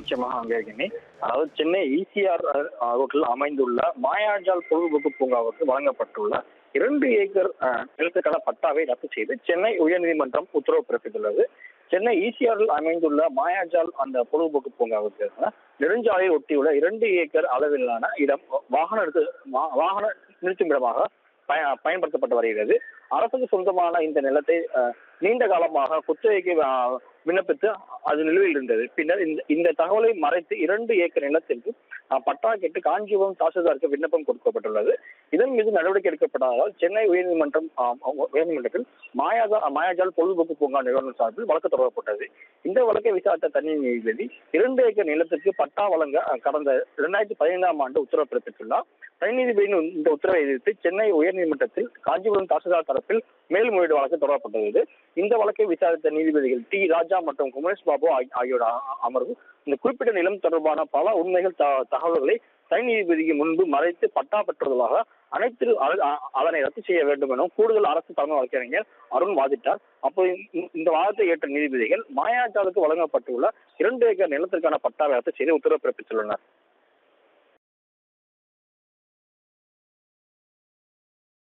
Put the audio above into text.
நிச்சயமாக அங்கே இருக்கேன் அதாவது சென்னை இசிஆர் ரோட்டில் அமைந்துள்ள மாயாஜால் பொழுதுபோக்கு பூங்காவுக்கு வழங்கப்பட்டுள்ள இரண்டு ஏக்கர் அஹ், நிலத்துக்கான பட்டாவை ரத்து செய்து சென்னை உயர்நீதிமன்றம் உத்தரவு பிறப்பித்துள்ளது சென்னை இசிஆரில் அமைந்துள்ள மாயாஜால் அந்த பொழுதுபோக்கு பூங்காவுக்கு அஹ், நெடுஞ்சாலையை ஒட்டியுள்ள இரண்டு ஏக்கர் அளவிலான இடம் வாகன நிறுத்து வா- வாகன நிறுத்தும் இடமாக பய- பயன்படுத்தப்பட்டு வருகிறது அரசுக்கு சொந்தமான இந்த நிலத்தை அஹ், நீண்ட காலமாக குத்தகைக்கு அஹ், விண்ணப்பித்து அது நிலுவையில் இருந்தது பின்னர் இந்த இந்த தகவலை மறைத்து இரண்டு ஏக்கர் நிலத்திற்கு அஹ், பட்டா கேட்டு காஞ்சிபுரம் தாசில்தாருக்கு விண்ணப்பம் கொடுக்கப்பட்டுள்ளது இதன் மீது நடவடிக்கை எடுக்கப்படாததால் சென்னை உயர்நீதிமன்றம் அஹ், உயர்நீதிமன்றத்தில் மாயாஜா மாயாஜால் பொழுதுபோக்கு பூங்கா நிறுவனம் சார்பில் வழக்கு தொடரப்பட்டது இந்த வழக்கை விசாரித்த தனி நீதிபதி இரண்டு ஏக்கர் நிலத்திற்கு பட்டா வழங்க அஹ், கடந்த இரண்டாயிரத்தி பதினைந்தாம் ஆண்டு உத்தரவு பிறப்பித்துள்ளார் தனி நீதிபதியின் இந்த உத்தரவை எதிர்த்து சென்னை உயர்நீதிமன்றத்தில் காஞ்சிபுரம் தாசில்தார் தரப்பில் மேல்முறையீடு வழக்கு தொடரப்பட்டது இந்த வழக்கை விசாரித்த நீதிபதிகள் டி ராஜா மற்றும் குமரேஷ் பாபு ஆகி- ஆகியோர் அ- அமர்வு இந்த குறிப்பிட்ட நிலம் தொடர்பான பல உண்மைகள் த- தகவல்களை தனி நீதிபதிக்கு முன்பு மறைத்து பட்டா பெற்றுள்ளதாக அனைத்து அ- அ- அதனை ரத்து செய்ய வேண்டும் எனவும் கூடுதல் அரசு தலைமை வழக்கறிஞர் அருண் வாதிட்டார் அப்போ இந்த- இந்த வாதத்தை ஏற்ற நீதிபதிகள் மாயாஜாலுக்கு வழங்கப்பட்டுள்ள இரண்டு ஏக்கர் நிலத்திற்கான பட்டாவை ரத்து செய்து உத்தரவு பிறப்பித்துள்ளனர்